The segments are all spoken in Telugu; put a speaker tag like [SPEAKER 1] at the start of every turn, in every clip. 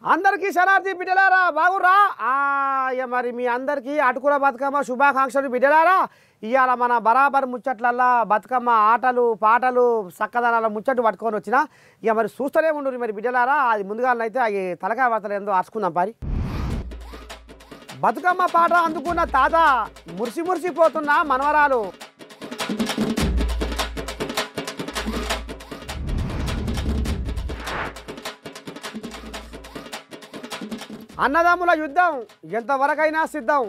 [SPEAKER 1] అందరికీ శనార్థి బిడ్డలారా బాగుర్రా ఆ, ఇక మరి మీ అందరికీ అటుకుల బతుకమ్మ శుభాకాంక్షలు బిడ్డలారా ఇవాళ మన బరాబర్ ముచ్చట్లల్లా బతుకమ్మ ఆటలు పాటలు చక్కదనాల ముచ్చట్లు పట్టుకొని వచ్చిన ఇక మరి చూస్తూనే ఉండు మరి బిడ్డలారా అది ముందుగానైతే అవి తలకాయ వార్తలు ఏందో అరుచుకుందాం పారి బతుకమ్మ పాట అందుకున్న తాత మురిసి మురిసిపోతున్న మనవరాలు అన్నదమ్ముల యుద్ధం ఎంతవరకైనా సిద్ధం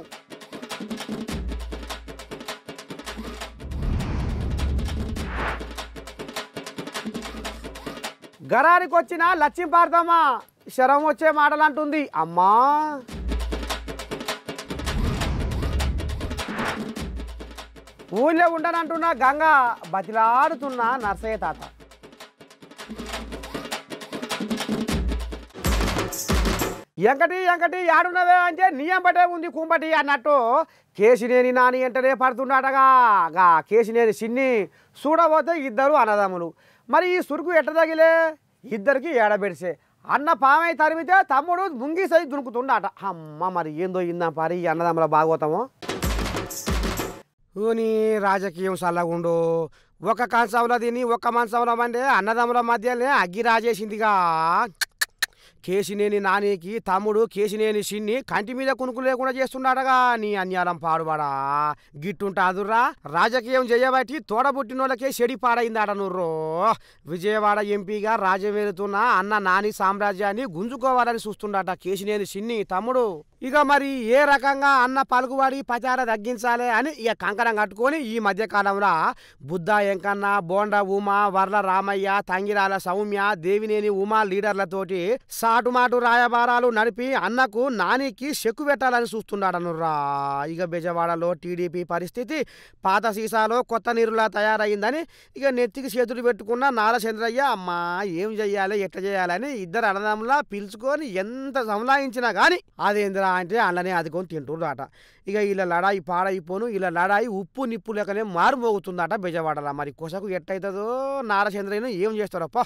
[SPEAKER 1] గరానికి వచ్చిన లక్ష్యం పాడతామా శరం వచ్చే మాటలు అంటుంది అమ్మా ఊళ్ళో ఉండనంటున్న గంగ బతిలాడుతున్న నర్సయ్య తాత ఎంకటి ఎంకటి ఆడున్నవే అంటే నీ ఎంబటే ఉంది కుంబటి అన్నట్టు కేసినేని నాని ఎంటనే పడుతున్నాడగా గా కేసినేని సిన్ని చూడబోతే ఇద్దరు అన్నదమ్ములు మరి ఈ సురుకు ఎట్ట తగిలే ఇద్దరికి ఏడబెడిసే అన్న పామై తరిమితే తమ్ముడు ముంగి సై దునుకుతుండట అమ్మ మరి ఏందో ఇందాం పారి ఈ అన్నదమ్ముల భాగవతము నీ రాజకీయం చల్లగుండు ఒక కంచంలో తిని ఒక మంచంలో అంటే అన్నదమ్ముల మధ్యనే అగ్గి రాజేసిందిగా కేసినేని నానికి తమ్ముడు కేసినేని సిన్ని కంటి మీద కునుకు లేకుండా చేస్తున్నాడగా నీ అన్యాలం పాడుబడా గిట్టుంటాదురా రాజకీయం చేయబట్టి తోడబుట్టినోళ్ళకే చెడి పాడైందాడ నుర్రో విజయవాడ ఎంపీగా రాజ్యమేలుతున్న అన్న నాని సామ్రాజ్యాన్ని గుంజుకోవాలని చూస్తుండట కేసినేని సిన్ని తమ్ముడు ఇక మరి ఏ రకంగా అన్న పలుకుబడి పచార తగ్గించాలి అని ఇక కంకణం కట్టుకొని ఈ మధ్య కాలంలో బుద్ధ ఎంకన్న బోండ ఉమా వర్ల రామయ్య తంగిరాల సౌమ్య దేవినేని ఉమా లీడర్లతోటి సాటుమాటు రాయబారాలు నడిపి అన్నకు నానికి చెక్కు పెట్టాలని చూస్తున్నాడనురా ఇక బెజవాడలో టీడీపీ పరిస్థితి పాత సీసాలో కొత్త నీరులా తయారయ్యిందని ఇక నెత్తికి చేతులు పెట్టుకున్న నారచంద్రయ్య అమ్మా ఏం చెయ్యాలి ఎట్ట చేయాలని ఇద్దరు అన్నదమ్ములా పిలుచుకొని ఎంత సంలాయించినా కానీ అదేందిరా అంటే అల్లనే అదికొని తింటుండట ఇక ఇలా లడాయి పాడైపోను ఇలా లడాయి ఉప్పు నిప్పు లెక్కనే మారుమోగుతుందట బెజవాడలా మరి కొసకు ఎట్టయితుందో నారచంద్రయ్యను ఏం చేస్తారప్ప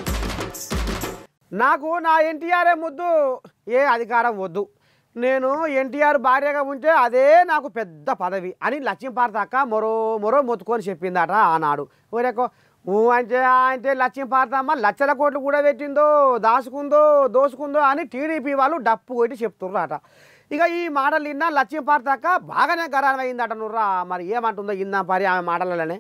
[SPEAKER 1] నాకు నా ఎన్టీఆర్ఏ ముద్దు ఏ అధికారం వద్దు నేను ఎన్టీఆర్ భార్యగా ఉంటే అదే నాకు పెద్ద పదవి అని లక్ష్యం పార్తాక మరో మరో మొత్తుకొని చెప్పిందట ఆనాడు ఊరేకో ఊ అంటే ఆ అంటే లక్ష్యం పార్తమ్మ లక్షల కోట్లు కూడా పెట్టిందో దాచుకుందో దోసుకుందో అని టీడీపీ వాళ్ళు డప్పు కొట్టి చెప్తుర్రట ఇక ఈ మాటలు విన్నా లక్ష్యం పార్తాక బాగానే గరానం అయిందట నుర్రా మరి ఏమంటుందో ఇందాం పరి ఆమె మాటలనే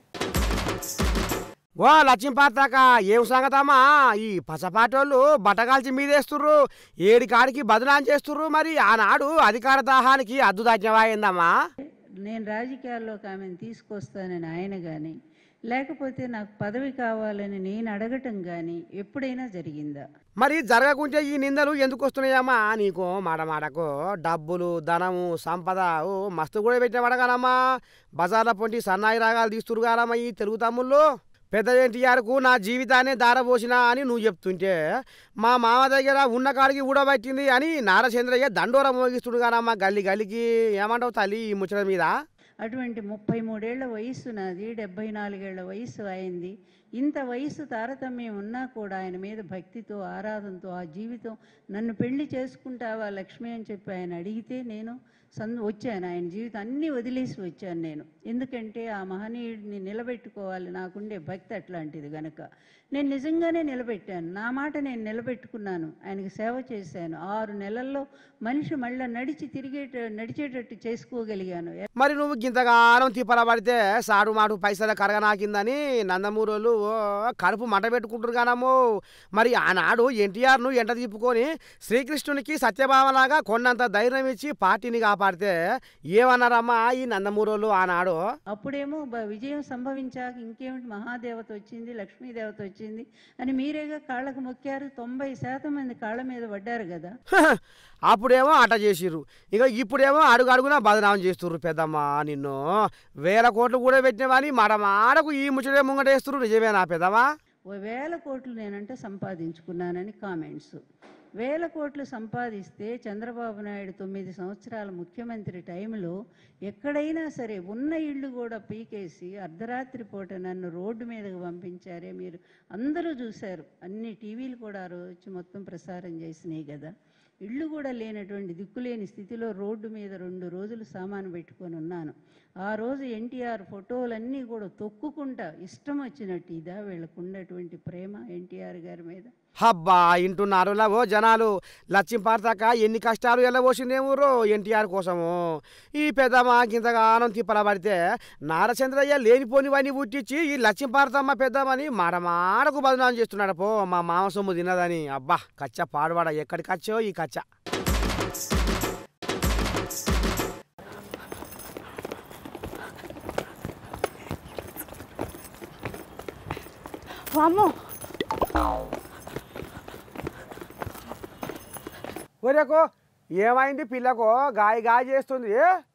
[SPEAKER 1] ఓ లక్ష్యం పాతాక ఏం సంగతమ్మా ఈ పసపాటోళ్ళు బట్టగాల్చి మీదేస్తుర్రు ఏడి కాడికి బదనాం చేస్తుర్రు మరి ఆనాడు అధికార దాహానికి అద్దు దాజ్యమైందమ్మా
[SPEAKER 2] నేను రాజకీయాల్లోకి ఆమెను తీసుకొస్తానని ఆయన కానీ లేకపోతే నాకు పదవి కావాలని నేను అడగటం కానీ ఎప్పుడైనా జరిగిందా
[SPEAKER 1] మరి జరగకుంటే ఈ నిందలు ఎందుకు వస్తున్నాయమ్మా నీకు మాట మాటకు డబ్బులు ధనము సంపద ఓ మస్తు కూడా పెట్టినవాడగానమ్మా బజార్ల పొంటి సన్నాయి రాగాలు తీస్తురు కానమ్మా ఈ తెలుగు తమ్ముళ్ళు పెద్ద ఎన్టీఆర్కు నా జీవితాన్ని దారపోసిన అని నువ్వు చెప్తుంటే మా మామ దగ్గర ఉన్న కాడికి ఊడబట్టింది అని నారచంద్రయ్య దండోర మోగిస్తుడు కానమ్మా గల్లి గల్లికి ఏమంటావు తల్లి ఈ ముచ్చట మీద
[SPEAKER 2] అటువంటి ముప్పై మూడేళ్ల వయసు నాది డెబ్బై నాలుగేళ్ల వయసు అయింది ఇంత వయసు తారతమ్యం ఉన్నా కూడా ఆయన మీద భక్తితో ఆరాధనతో ఆ జీవితం నన్ను పెళ్లి చేసుకుంటావా లక్ష్మి అని చెప్పి ఆయన అడిగితే నేను సంద వచ్చాను ఆయన జీవితం అన్నీ వదిలేసి వచ్చాను నేను ఎందుకంటే ఆ మహనీయుడిని నిలబెట్టుకోవాలి నాకుండే భక్తి అట్లాంటిది గనక నేను నిజంగానే నిలబెట్టాను నా మాట నేను నిలబెట్టుకున్నాను ఆయనకి సేవ చేశాను ఆరు నెలల్లో మనిషి మళ్ళీ నడిచి తిరిగేట నడిచేటట్టు చేసుకోగలిగాను
[SPEAKER 1] మరి నువ్వు గింతగానం తిప్పల పడితే సాడు మాటు పైసలు కరగనాకిందని నందమూరోళ్ళు ఓ కడుపు మంట పెట్టుకుంటారు కానమ్మో మరి ఆనాడు ఎన్టీఆర్ను ఎంట తిప్పుకొని శ్రీకృష్ణునికి సత్యభామలాగా కొండంత ధైర్యం ఇచ్చి పార్టీని కాపాడితే ఏమన్నారమ్మా ఈ నందమూరోళ్ళు ఆనాడు
[SPEAKER 2] అప్పుడేమో బ- విజయం సంభవించాక ఇంకేమిటి మహాదేవత వచ్చింది లక్ష్మీదేవత వచ్చింది అని మీరేగా కాళ్ళకు మొక్కారు తొంభై శాతం మంది కాళ్ళ మీద పడ్డారు కదా
[SPEAKER 1] అప్పుడేమో అట చేసిర్రు ఇక ఇప్పుడేమో అడుగు అడుగున బదనామం చేస్తుర్రు పెద్దమ్మ నిన్ను వేల కోట్లు కూడా పెట్టినవని మాట మాటకు ఈ ముచ్చటే ముంగటేస్తుర్రు నిజమేనా పెద్దమ్మా
[SPEAKER 2] ఓ వేల కోట్లు నేనంటే సంపాదించుకున్నానని కామెంట్స్ వేల కోట్లు సంపాదిస్తే చంద్రబాబు నాయుడు తొమ్మిది సంవత్సరాల ముఖ్యమంత్రి టైంలో ఎక్కడైనా సరే ఉన్న ఇళ్ళు కూడా పీకేసి అర్ధరాత్రి పూట నన్ను రోడ్డు మీదకి పంపించారే మీరు అందరూ చూశారు అన్ని టీవీలు కూడా ఆ రోజు వచ్చి మొత్తం ప్రసారం చేసినాయి కదా ఇళ్ళు కూడా లేనటువంటి దిక్కులేని స్థితిలో రోడ్డు మీద రెండు రోజులు సామాను పెట్టుకొని ఉన్నాను ఆ రోజు ఎన్టీఆర్ ఫోటోలన్నీ కూడా తొక్కుకుంటా ఇష్టం వచ్చినట్టు ఇదా వీళ్ళకు ఉన్నటువంటి ప్రేమ ఎన్టీఆర్ గారి మీద
[SPEAKER 1] హబ్బా ఇంటున్నారు ఓ జనాలు లక్ష్యం పారతాక ఎన్ని కష్టాలు ఎల్లబోసిందేమో ఎన్టీఆర్ కోసము ఈ పెద్దమ్మ గింతగానం తిప్పల పడితే నారచంద్రయ్య లేనిపోనివన్నీ పుట్టించి ఈ లక్ష్యం పారతమ్మ పెద్దమ్మని మాడమాడకు బదనాం చేస్తున్నాడు పో మా మామ సొమ్ము తిన్నదని అబ్బా కచ్చ పాడువాడ ఎక్కడి కచ్చో ఈ కచ్చ
[SPEAKER 3] వామ్మో
[SPEAKER 1] ఒరేకో ఏమైంది పిల్లకు గాయ గాయ చేస్తుంది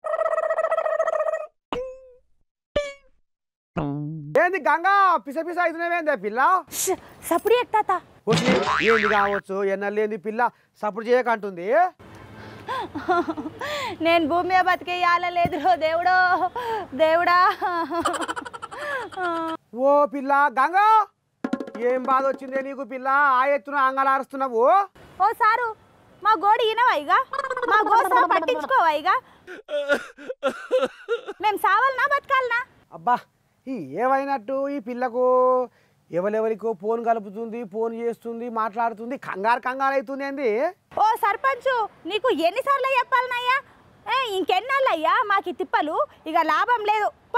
[SPEAKER 1] ఏంది గంగా పిస పిస అవుతున్నావేందే పిల్ల
[SPEAKER 3] ష్, సప్పుడు ఎత్తాత
[SPEAKER 1] వచ్చి ఏంది కావచ్చు ఎన్నలేంది పిల్ల సపోర్ట్ చేయకంటుంది
[SPEAKER 3] నేను భూమి మీద బతికేయాల లేదు దేవుడో దేవుడా
[SPEAKER 1] ఓ పిల్ల గంగా ఏం బాధ వచ్చిందే నీకు పిల్ల ఆ ఎత్తున అంగలారుస్తున్నావు
[SPEAKER 3] ఓ సారు మా గోడి ఈనవా ఇక మా గోస పట్టించుకోవా ఇక మేము సావాలనా బతకాలనా
[SPEAKER 1] అబ్బా ఈ ఏమైనట్టు ఈ పిల్లకు ఎవరెవరికో ఫోన్ కలుపుతుంది ఫోన్ చేస్తుంది మాట్లాడుతుంది కంగారు కంగారు అవుతుంది ఏంది
[SPEAKER 3] ఓ సర్పంచు నీకు ఎన్నిసార్లు చెప్పాలనయ్యా ఏ ఇంకెన్నాళ్ళయ్యా మాకు ఈ తిప్పలు ఇక లాభం లేదు పో.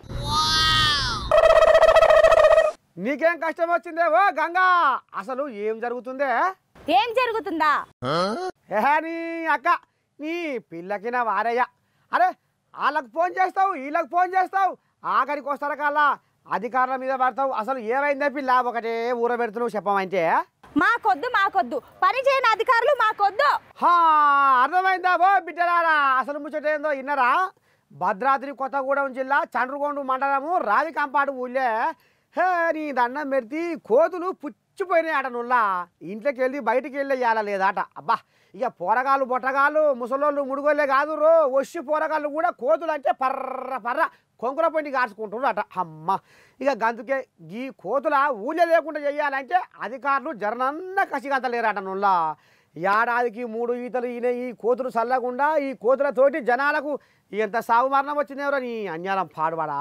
[SPEAKER 1] నీకేం కష్టం వచ్చిందే ఓ గంగా అసలు ఏం జరుగుతుందే
[SPEAKER 3] ఏం జరుగుతుందా
[SPEAKER 1] ఏహే నీ అక్క నీ పిల్లకి నా వారయ్య అరే వాళ్ళకి ఫోన్ చేస్తావు వీళ్ళకి ఫోన్ చేస్తావు ఆఖరికి వస్తారా కల్లా అధికారుల మీద పడతావు అసలు ఏమైందే పిల్ల ఒకటే ఊర పెడుతున్నావు చెప్పమంటే
[SPEAKER 3] మాకొద్దు మాకొద్దు పని చేయని అధికారులు మాకొద్దు
[SPEAKER 1] హా అర్థమైందా ఓ బిడ్డలారా అసలు ముచ్చట ఏందో విన్నరా భద్రాద్రి కొత్తగూడెం జిల్లా చండ్రుగొండు మండలము రావికంపాడు ఊళ్ళే హే నీ దండం పెడితే కోతులు పుచ్చిపోయినాయి అట నుల్లా ఇంట్లోకి వెళ్ళి బయటికి వెళ్ళి వేయాల లేదాట అబ్బా ఇక పోరగాళ్ళు బొట్టగాళ్ళు ముసలోళ్ళు ముడుగోళ్ళే కాదు రో వచ్చి పోరగాళ్ళు కూడా కోతులు అంటే పర్ర పర్ర కొంకుల పొండి కాచుకుంటున్నారు అట అమ్మ ఇక గందుకే ఈ కోతుల ఊళ్ళే లేకుండా చేయాలంటే అధికారులు జరనన్న కసిగంతలేరట నుల్లా ఏడాదికి మూడు ఈతలు ఈయన ఈ కోతులు చల్లకుండా ఈ కోతులతోటి జనాలకు ఎంత సాగు మరణం వచ్చిందేవరా నీ అన్యాలం పాడువాడా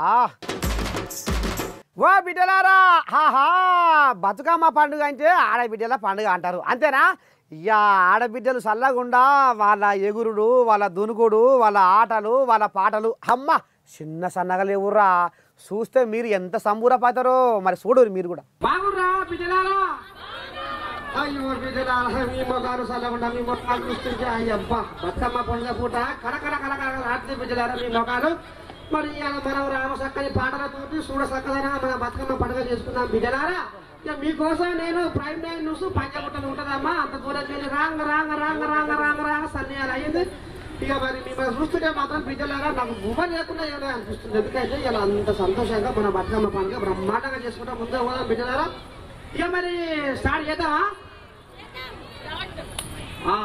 [SPEAKER 1] ఓ బిడ్డలారా హాహా బతుకమ్మ పండుగ అంటే ఆడబిడ్డల పండుగ అంటారు అంతేనా ఇక ఆడబిడ్డలు చల్లగుండా వాళ్ళ ఎగురుడు వాళ్ళ దునుకుడు వాళ్ళ ఆటలు వాళ్ళ పాటలు అమ్మ చిన్న సన్నగా లేవుర్రా చూస్తే మీరు ఎంత సంబూరపోతారో మరి చూడరు మీరు కూడా బాగుర్రా బిడ్డలారా అయ్యో బిడ్డలారా మీ మొగారు చల్లకుండా మీ మొగాలు చూస్తుంటే అయ్యబ్బా బతుకమ్మ పండుగ పూట కడకడ కడకడ రాత్రి బిడ్డలారా మీ మొగాలు మరి ఇవాళ మనం రామ చక్కని పాటలతోటి చూడ చక్కదైన మన బతుకమ్మ పండుగ చేసుకున్నాం బిడ్డలారా ఇక మీకోసం నేను ప్రైమ్ నైన్ న్యూస్ పంచగుట్టలు ఉంటుందమ్మా అంత దూరం వెళ్ళి రాంగ రాంగ రాంగ రాంగ రాంగ రాంగ సన్నియాలు అయ్యింది ఇక మరి మిమ్మల్ని చూస్తుంటే మాత్రం బిడ్డలారా నాకు గుమ లేకుండా ఏదో అనిపిస్తుంది ఎందుకంటే ఇలా అంత సంతోషంగా మన బతుకమ్మ పండుగ బ్రహ్మాండంగా చేసుకుంటాం ముందే పోదాం బిడ్డలారా ఇక మరి స్టార్ట్ చేద్దామా ఆ.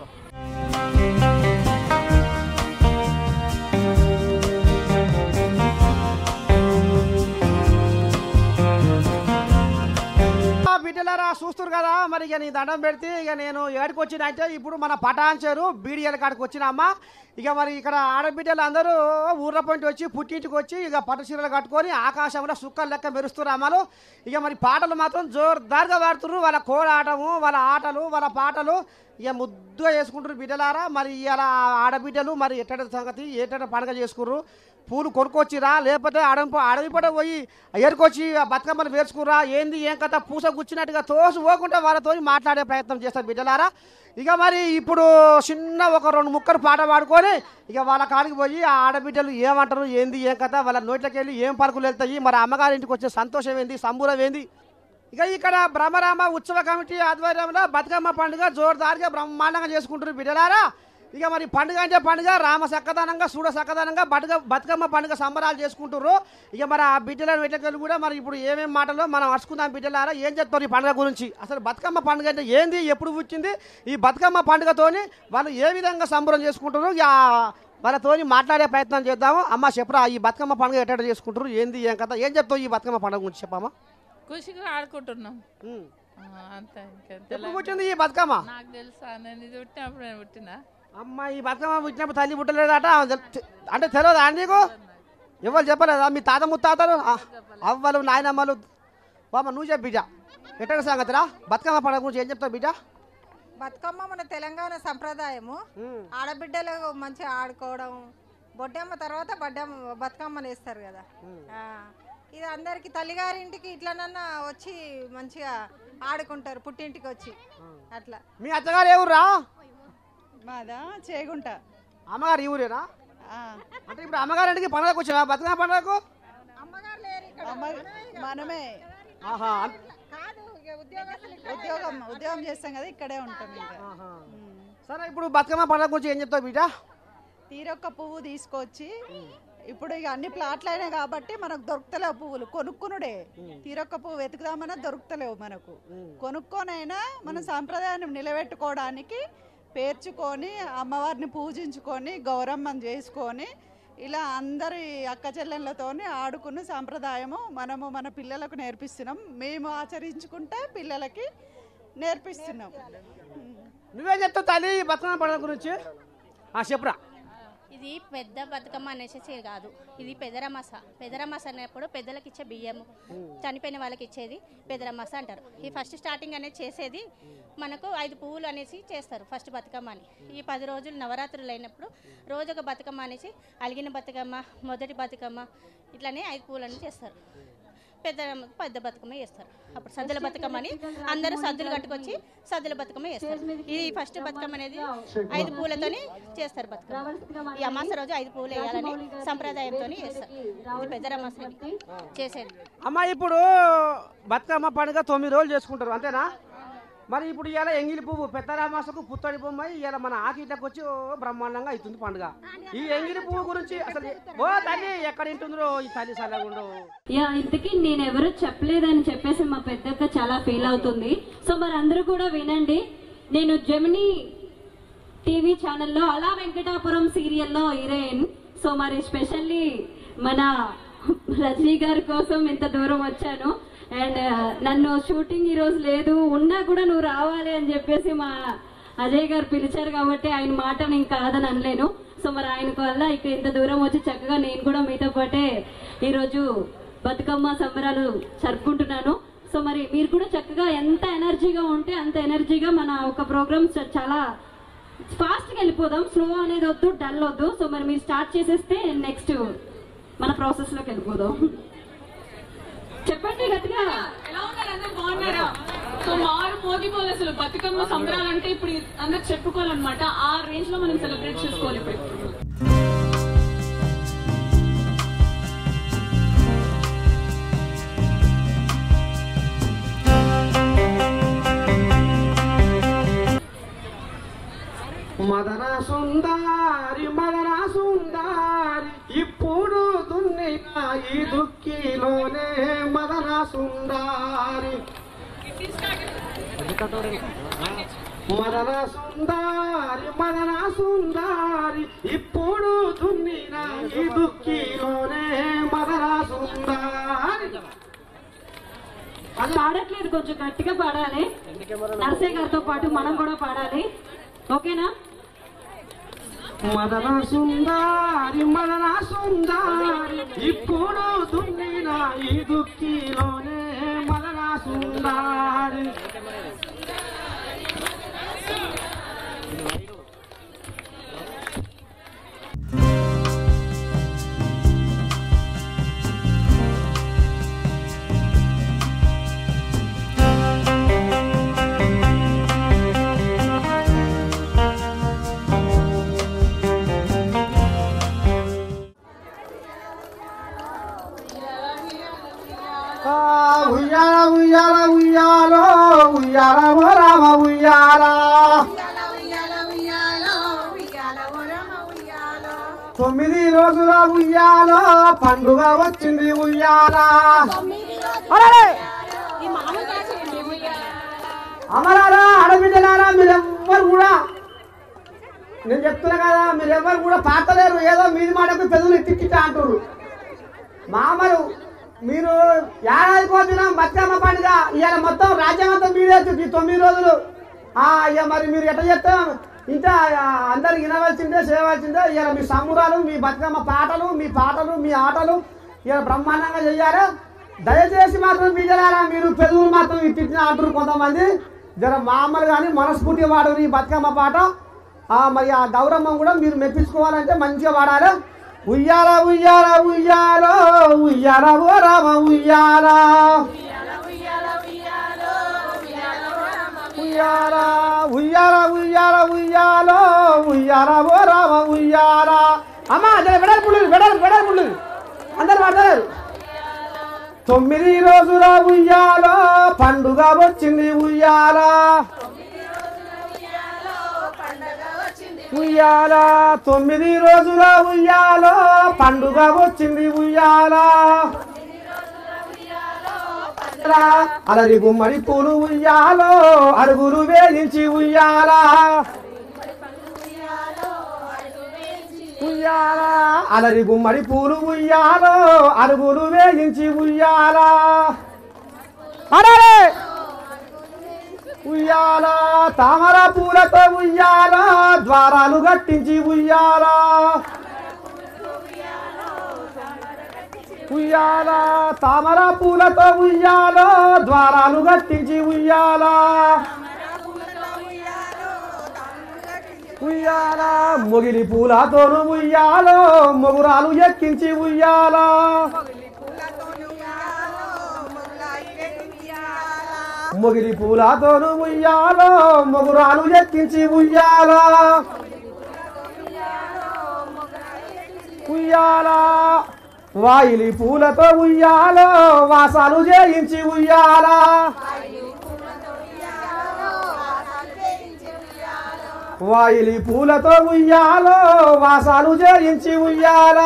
[SPEAKER 1] ఆ బిడ్డలారా చూస్తారు కదా మరి ఇక నీ దండం పెడితే ఇక నేను ఏడికి వచ్చిన అంటే ఇప్పుడు మన పటాన్చేరు బీడిఎల్ కాడికి వచ్చినమ్మా ఇక మరి ఇక్కడ ఆడబిడ్డలు అందరూ ఊర్ల పొంటి వచ్చి పుట్టింటికి వచ్చి ఇక పట్టు చీరలు కట్టుకొని ఆకాశంలో సుక్కలు లెక్క మెరుస్తున్నారు అమ్మలు ఇక మరి పాటలు మాత్రం జోర్దారుగా పాడుతున్నారు వాళ్ళ కోలాటము వాళ్ళ ఆటలు వాళ్ళ పాటలు ఇక ముద్దుగా చేసుకుంటారు బిడ్డలారా మరి ఇలా ఆడబిడ్డలు మరి ఎట్టడ సంగతి ఎట్టడ పండుగ చేసుకుర్రు పూలు కొనుక్కొచ్చిరా లేకపోతే అడవి అడవి పడ పోయి ఏరుకొచ్చి ఆ బతుకమ్మలు వేసుకురా ఏంది ఏం కథ పూస గుచ్చినట్టుగా తోసి పోకుండా వాళ్ళతో మాట్లాడే ప్రయత్నం చేస్తారు బిడ్డలారా ఇక మరి ఇప్పుడు చిన్న ఒక రెండు ముక్కలు పాట పాడుకొని ఇక వాళ్ళ కాడికి పోయి ఆ ఆడబిడ్డలు ఏమంటారు ఏంది ఏం కథ వాళ్ళ నోట్లోకి వెళ్ళి ఏం పలుకులు వెళ్తాయి మరి అమ్మగారి ఇంటికి వచ్చే సంతోషం ఏంది సంబూరం ఏంది ఇక ఇక్కడ బ్రహ్మరామ ఉత్సవ కమిటీ ఆధ్వర్యంలో బతుకమ్మ పండుగ జోరుదారుగా బ్రహ్మాండంగా చేసుకుంటారు బిడ్డలారా ఇక మరి పండుగ అంటే పండుగ రామ సక్కదనంగా చూడ సక్కదనంగా బతుక బతుకమ్మ పండుగ సంబరాలు చేసుకుంటారు ఇక మరి ఆ బిడ్డల వీటికి కూడా మరి ఇప్పుడు ఏమేమి మాటలో మనం అరుచుకుందాం బిడ్డలారా ఏం చెప్తారు ఈ పండుగ గురించి అసలు బతుకమ్మ పండుగ అంటే ఏంది ఎప్పుడు వచ్చింది ఈ బతుకమ్మ పండుగతోని వాళ్ళు ఏ విధంగా సంబరం చేసుకుంటారు ఇక వాళ్ళతోని మాట్లాడే ప్రయత్నం చేద్దాము అమ్మ చెప్పురా ఈ బతుకమ్మ పండుగ ఎట్ట చేసుకుంటారు ఏంది ఏం కథ ఏం చెప్తావు ఈ బతుకమ్మ పండుగ గురించి చెప్పమ్మా
[SPEAKER 4] ఖుషిగా ఆడుకుంటున్నాం
[SPEAKER 1] ఉమ్.
[SPEAKER 4] ఆ, అంతే ఇంకా
[SPEAKER 1] ఎప్పుడు
[SPEAKER 4] తెలంగాణ-
[SPEAKER 1] పుట్టింది ఈ బతుకమ్మ
[SPEAKER 4] నాకు తెలుసా నేను ఇది పుట్టినప్పుడు నేను పుట్టినా
[SPEAKER 1] అమ్మ ఈ బతుకమ్మ పుట్టినప్పుడు తల్లి పుట్టలేదట తె- అంటే తెలియదా నీకు ఎవరు చెప్పలేదా మీ తాత ముత్తాతలు ఆ, అవ్వలు నాయనమ్మలు బామ్మ నువ్వు చెప్పు బిడ్డ ఎక్కడ సంగతిరా బతుకమ్మ పండుగ గురించి ఏం చెప్తావు బిడ్డ
[SPEAKER 5] బతుకమ్మ మన తెలంగాణ సంప్రదాయము ఆడబిడ్డలు మంచిగా ఆడుకోవడం బొడ్డమ్మ తర్వాత బడ్డమ్మ బతుకమ్మని వేస్తారు కదా ఆ, ఇది అందరికి తల్లిగారింటికి ఇట్లనన్నా వచ్చి మంచిగా ఆడుకుంటారు పుట్టింటికి వచ్చి అట్లా
[SPEAKER 1] మీ అత్తగారు ఏ ఊర్రా
[SPEAKER 6] మాదా చేగుంట
[SPEAKER 1] అమ్మగారు ఈ ఊరేనా
[SPEAKER 6] ఆ,
[SPEAKER 1] అంటే ఇప్పుడు అమ్మగారింటికి పండుగకు వచ్చావా బతుకమ్మ పండుగకు
[SPEAKER 5] అమ్మగారు లేరు ఇక్కడ
[SPEAKER 6] అమ్మ మనమే
[SPEAKER 1] ఆహా అన్-
[SPEAKER 5] కాదు ఇక ఉద్యోగస్తులు ఇక్కడ
[SPEAKER 6] ఉద్యోగం ఉద్యోగం చేస్తాం కదా ఇక్కడే ఉంటాం ఇంకా
[SPEAKER 1] ఆహా.
[SPEAKER 6] ఉమ్.
[SPEAKER 1] సరే ఇప్పుడు బతుకమ్మ పండుగ గురించి ఏం చెప్తావు బిడ్డ
[SPEAKER 6] తీరొక్క పువ్వు తీసుకొచ్చి ఇప్పుడు ఇక అన్ని ప్లాట్లు అయినాయి కాబట్టి మనకు దొరుకుతలేవు పువ్వులు కొనుక్కునుడే తీరొక్క పువ్వు వెతుకుదామన్నా దొరుకుతలేవు మనకు కొనుక్కొనైనా మన సాంప్రదాయాన్ని నిలబెట్టుకోవడానికి పేర్చుకొని అమ్మవారిని పూజించుకొని గౌరమ్మని చేసుకొని ఇలా అందరి అక్క చెల్లెళ్ళతోని ఆడుకున్న సాంప్రదాయము మనము మన పిల్లలకు నేర్పిస్తున్నాం మేము ఆచరించుకుంటే పిల్లలకి నేర్పిస్తున్నాం ఉమ్.
[SPEAKER 1] నువ్వేం చెప్తావు తల్లి ఈ బతుకమ్మ పండుగ గురించి ఆ చెప్పురా
[SPEAKER 7] ఇది పెద్ద బతుకమ్మ అనేసి కాదు ఇది పెదరమస పెదరమస అనేప్పుడు పెద్దలకు ఇచ్చే బియ్యము చనిపోయిన వాళ్ళకి ఇచ్చేది పెదరమస అంటారు ఈ ఫస్ట్ స్టార్టింగ్ అనేది చేసేది మనకు ఐదు పువ్వులు అనేసి చేస్తారు ఫస్ట్ బతుకమ్మ అని ఈ పది రోజులు నవరాత్రులు అయినప్పుడు రోజు ఒక బతుకమ్మ అనేసి అలిగిన బతుకమ్మ మొదటి బతుకమ్మ ఇట్లానే ఐదు పువ్వులు అని చేస్తారు పెద్ద పెద్ద బతుకమ్మ చేస్తారు అప్పుడు సద్దుల బతుకమ్మ అని అందరూ సద్దులు కట్టుకొచ్చి సద్దుల బతుకమ్మ చేస్తారు ఇది ఫస్ట్ బతుకమ్మ అనేది ఐదు పూలతోని చేస్తారు బతుకమ్మ ఈ అమాస రోజు ఐదు పూలు వేయాలని సంప్రదాయంతో చేస్తారు ఇది పెద్ద అమాస చేసేది
[SPEAKER 1] అమ్మ ఇప్పుడు బతుకమ్మ పండుగ తొమ్మిది రోజులు చేసుకుంటారు అంతేనా మరి ఇప్పుడు ఇవాళ ఎంగిలి పువ్వు పెద్దరామాసకు పుత్తడి బొమ్మ ఇవాళ మన ఆకిట్లకు వచ్చి ఓ బ్రహ్మాండంగా అవుతుంది పండుగ ఈ ఎంగిలి పువ్వు గురించి అసలు ఓ తల్లి ఎక్కడ ఇంటుందో ఈ తల్లి సలగుండో
[SPEAKER 8] యా ఇంతకీ నేను ఎవరు చెప్పలేదని చెప్పేసి మా పెద్దక్క చాలా ఫీల్ అవుతుంది సో మరి అందరూ కూడా వినండి నేను జెమిని టీవీ ఛానల్లో అలా వెంకటాపురం సీరియల్లో హీరోయిన్ సో మరి స్పెషల్లీ మన రజనీ గారి కోసం ఇంత దూరం వచ్చాను అండ్ నన్ను షూటింగ్ ఈ రోజు లేదు ఉన్నా కూడా నువ్వు రావాలి అని చెప్పేసి మా అజయ్ గారు పిలిచారు కాబట్టి ఆయన మాట నేను కాదని అనలేను సో మరి ఆయనకు వల్ల ఇక ఇంత దూరం వచ్చి చక్కగా నేను కూడా మీతో పాటే ఈరోజు బతుకమ్మ సంబరాలు జరుపుకుంటున్నాను సో మరి మీరు కూడా చక్కగా ఎంత ఎనర్జీగా ఉంటే అంత ఎనర్జీగా మన ఒక ప్రోగ్రామ్ చాలా ఫాస్ట్గా వెళ్ళిపోదాం స్లో అనేది వద్దు డల్ వద్దు సో మరి మీరు స్టార్ట్ చేసేస్తే నెక్స్ట్ మన ప్రాసెస్లోకి వెళ్ళిపోదాం చెప్పండి గట్టిగా
[SPEAKER 9] ఎలా ఉన్నారు అందరు బాగున్నారా సో మారు మోగిపోవాలి అసలు బతుకమ్మ సంబరాలు అంటే ఇప్పుడు అందరు చెప్పుకోవాలన్నమాట ఆ రేంజ్ లో మనం సెలబ్రేట్ చేసుకోవాలి ఇప్పుడు
[SPEAKER 1] మదన సుందారి మదన సుందారి ఇప్పుడు దున్నిన ఈ దుఃఖిలోనే మదన సుందారి మదన సుందారి మదన సుందారి ఇప్పుడు దున్నిన ఈ దుఃఖిలోనే మదన సుందారి
[SPEAKER 8] అది పాడట్లేదు కొంచెం గట్టిగా పాడాలి నర్సయ్య గారితో పాటు మనం కూడా పాడాలి ఓకేనా
[SPEAKER 1] మదన సుందారి మదన సుందారి ఇప్పుడు దున్నిన ఈ దుఃఖిలోనే మదన సుందారి ఆ, ఉయ్యాల ఉయ్యాల ఉయ్యాలో ఉయ్యాల ఓ రామ ఉయ్యాల తొమ్మిది రోజుల ఉయ్యాలో పండుగ వచ్చింది ఉయ్యాల అరే! అమరారా ఆడబిడ్డలారా మీరెవ్వరు కూడా నేను చెప్తున్నా కదా మీరెవ్వరు కూడా పాతలేరు ఏదో మీది మాటకు పెదవులు ఎత్తిట్టిట అంటారు మామలు మీరు ఏడాది పోతున్నాం బతుకమ్మ పండుగ ఇవాళ మొత్తం రాజ్యాంగంతో మీరే ఈ తొమ్మిది రోజులు ఆ ఇక మరి మీరు ఎట్లా చెప్తాం ఇంకా ఆ, అందరికి వినవలసిందే చేయవలసిందే ఇవాళ మీ సంబురాలు మీ బతుకమ్మ పాటలు మీ పాటలు మీ ఆటలు ఇవాళ బ్రహ్మాండంగా చెయ్యాలి దయచేసి మాత్రం విజయారా మీరు పెదవులు మాత్రం ఇట్టిన అంటారు కొంతమంది జర మామూలు కానీ మనస్ఫూర్తిగా వాడరు ఈ బతుకమ్మ పాట ఆ, మరి ఆ గౌరవం కూడా మీరు మెప్పించుకోవాలంటే మంచిగా వాడాలి ఉయ్యాల ఉయ్యాల ఉయ్యాల ఉయ్యాల ఓ రామ ఉయ్యాల ఉయ్యాల ఉయ్యాల ఉయ్యాల ఉయ్యాల ఉయ్యాల ఓ రామ ఉయ్యాల అమ్మా జర వెడల్ పుల్లు వెడల్ వెడల్ పుల్లు అందరు పడతారు తొమ్మిది రోజుల ఉయ్యాల పండుగ వచ్చింది ఉయ్యాల ఉయ్యాల తొమ్మిది రోజుల ఉయ్యాల పండుగ వచ్చింది ఉయ్యాల అలరి గుమ్మడి పూలు ఉయ్యాలో అరుగులు వేయించి ఉయ్యాల ఉయ్యాల అలరి గుమ్మడి పూలు ఉయ్యాలో అరుగులు వేయించి ఉయ్యాల అరే ఉయ్యాల తామర పూలతో ఉయ్యాల ద్వారాలు కట్టించి ఉయ్యాల ఉయ్యాల తామర పూలతో ఉయ్యాల ద్వారాలు కట్టించి ఉయ్యాల ఉయ్యాల మొగిలి పూలతోను ఉయ్యాలో మొగురాలు ఎక్కించి ఉయ్యాల మొగిలి పూలతోను ఉయ్యాలో మొగురాలు ఎక్కించి ఉయ్యాల ఉయ్యాల వాయిలి పూలతో ఉయ్యాలో వాసాలు చేయించి ఉయ్యాల వాయిలి పూలతో ఉయ్యాలో వాసాలు చేయించి ఉయ్యాల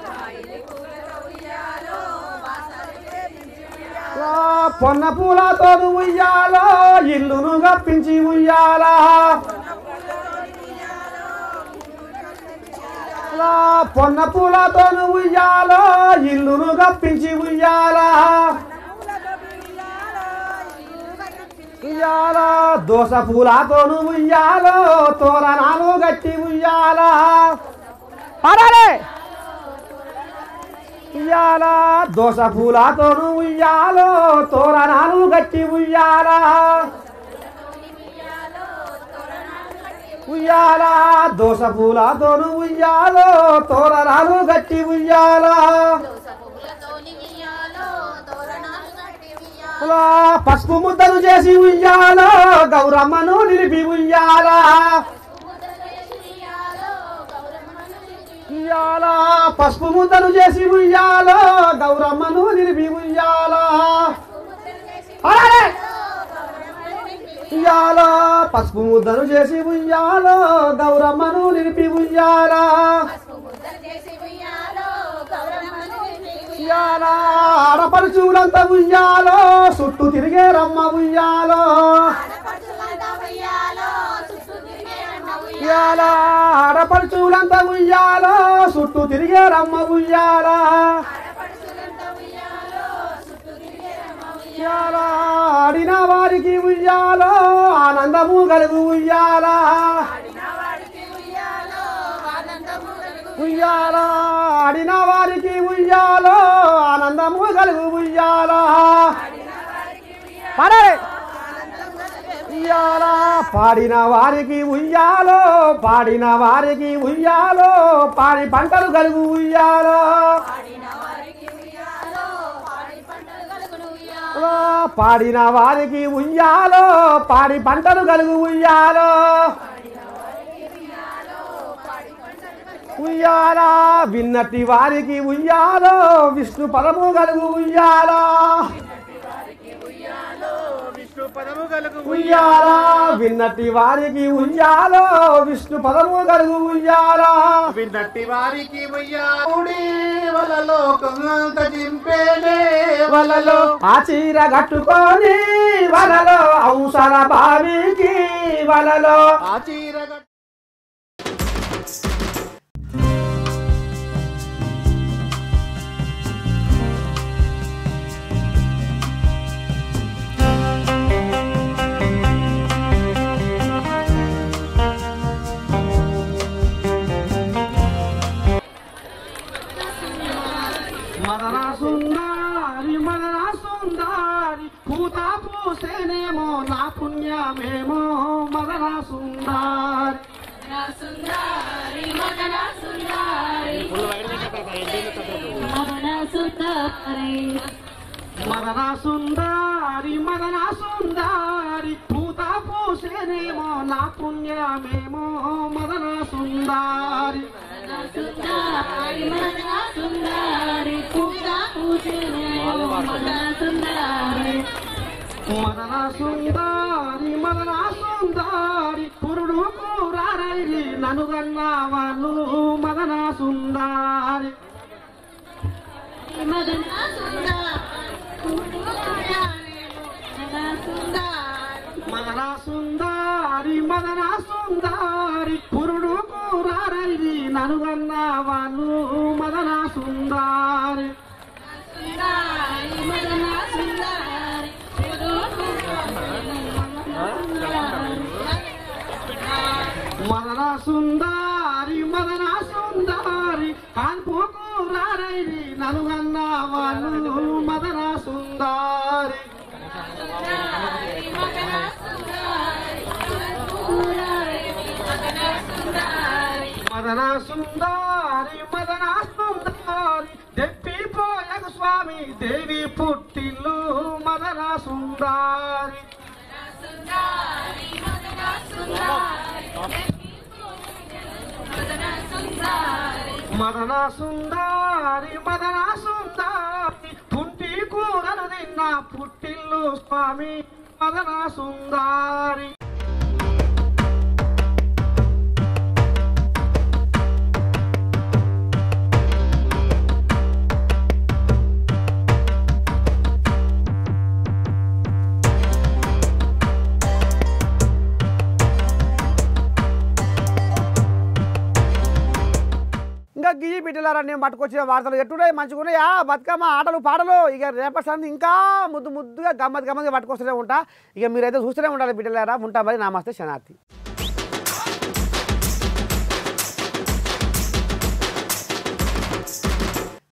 [SPEAKER 1] ఆ, పొన్న పూలతో ఉయ్యాలో ఇల్లును గప్పించి ఉయ్యాల ఆ, పొన్న పూలతో ఉయ్యాలో ఇల్లును గప్పించి ఉయ్యాల ఉయ్యాల దోస పూలతోను ఉయ్యాలో తోరణాలు గట్టి ఉయ్యాల పడాలే ఉయ్యాల దోస పూలతోను ఉయ్యాలో తోరణాలు గట్టి ఉయ్యాల ఉయ్యాల దోస పూలతోను ఉయ్యాలో తోరణాలు గట్టి ఉయ్యాల అలా పసుపు ముద్దలు చేసి ఉయ్యాల గౌరమ్మను నిలిపి ఉయ్యాల ఉయ్యాల పసుపు ముద్దలు చేసి ఉయ్యాల గౌరమ్మను నిలిపి ఉయ్యాల అలాగే. ఉయ్యాల పసుపు ముద్దలు చేసి ఉయ్యాల గౌరమ్మను నిలిపి ఉయ్యాల ఉయ్యాల ఆడపడుచులంతా ఉయ్యాలో చుట్టూ తిరిగే రమ్మ ఉయ్యాలో ఉయ్యాల ఆడపడుచులంతా ఉయ్యాలో చుట్టూ తిరిగే రమ్మ ఉయ్యాల ఉయ్యాల ఆడిన వారికి ఉయ్యాలో ఆనందము కలుగు ఉయ్యాల ఉయ్యాల ఆడిన వారికి ఉయ్యాలో ఆనందము కలుగు ఉయ్యాల పడే ఉయ్యాల పాడిన వారికి ఉయ్యాలో పాడిన వారికి ఉయ్యాలో పాడి పంటలు కలుగు ఉయ్యాలో ఆ, పాడిన వారికి ఉయ్యాలో పాడి పంటలు కలుగు ఉయ్యాలో ఉయ్యాల విన్నటి వారికి ఉయ్యాలో విష్ణు పదము కలుగు ఉయ్యాల ఉయ్యాల విన్నటి వారికి ఉయ్యాలో విష్ణు పదము కలుగు ఉయ్యాల
[SPEAKER 10] విన్నట్టి వారికి ఉయ్యాడి వలలో కొంగంత చింపేనే
[SPEAKER 1] వలలో ఆ చీర కట్టుకొని వలలో ఔషధ బావికి వలలో
[SPEAKER 10] ఆ చీర పూత పూసేనేమో నా పుణ్యమేమో మదన సుందారి
[SPEAKER 8] మదన సుందరి
[SPEAKER 10] మదన సుందారి మదన సుందారి పూత పూసేనేమో నా పుణ్యమేమో మదన సుందారి
[SPEAKER 8] సుందరి మదన సుందరి పూజ పూజనేమో మదన సుందరి
[SPEAKER 10] మదన సుందారి మదన సుందారి పురుడు కూరారైరి ననుగన్న వాళ్ళు మదన సుందారి
[SPEAKER 8] మదన సుందరి
[SPEAKER 10] మదన సుందారి మదన సుందారి పురుడు కూరారైరి ననుగన్న వాళ్ళు మదన సుందారి
[SPEAKER 8] మదన సుందరి
[SPEAKER 10] మదన సుందారి మదన సుందారి కాన్పు కూరారైరి ననుగన్న వాళ్ళు మదన సుందారి మదన సుందారి మదన సుందారి దెప్పిపోయకు స్వామి దేవి పుట్టిల్లు మదన సుందారి మదన సుందారి మదన సుందారి పుంటి కూరలు తిన్న పుట్టిల్లు స్వామి మదన సుందారి
[SPEAKER 1] ఇంకా గియ్యి బిడ్డలారా నేను పట్టుకొచ్చిన వార్తలు ఎట్టున్నాయి మంచిగా ఉన్నాయా బతుకమ్మ ఆటలు పాటలు ఇక రేపటి సంది ఇంకా ముద్దు ముద్దుగా గమ్మత్ గమ్మత్గా పట్టుకొస్తూనే ఉంటా ఇక మీరైతే చూస్తూనే ఉండాలి బిడ్డలారా ఉంటా మరి నమస్తే శనార్థి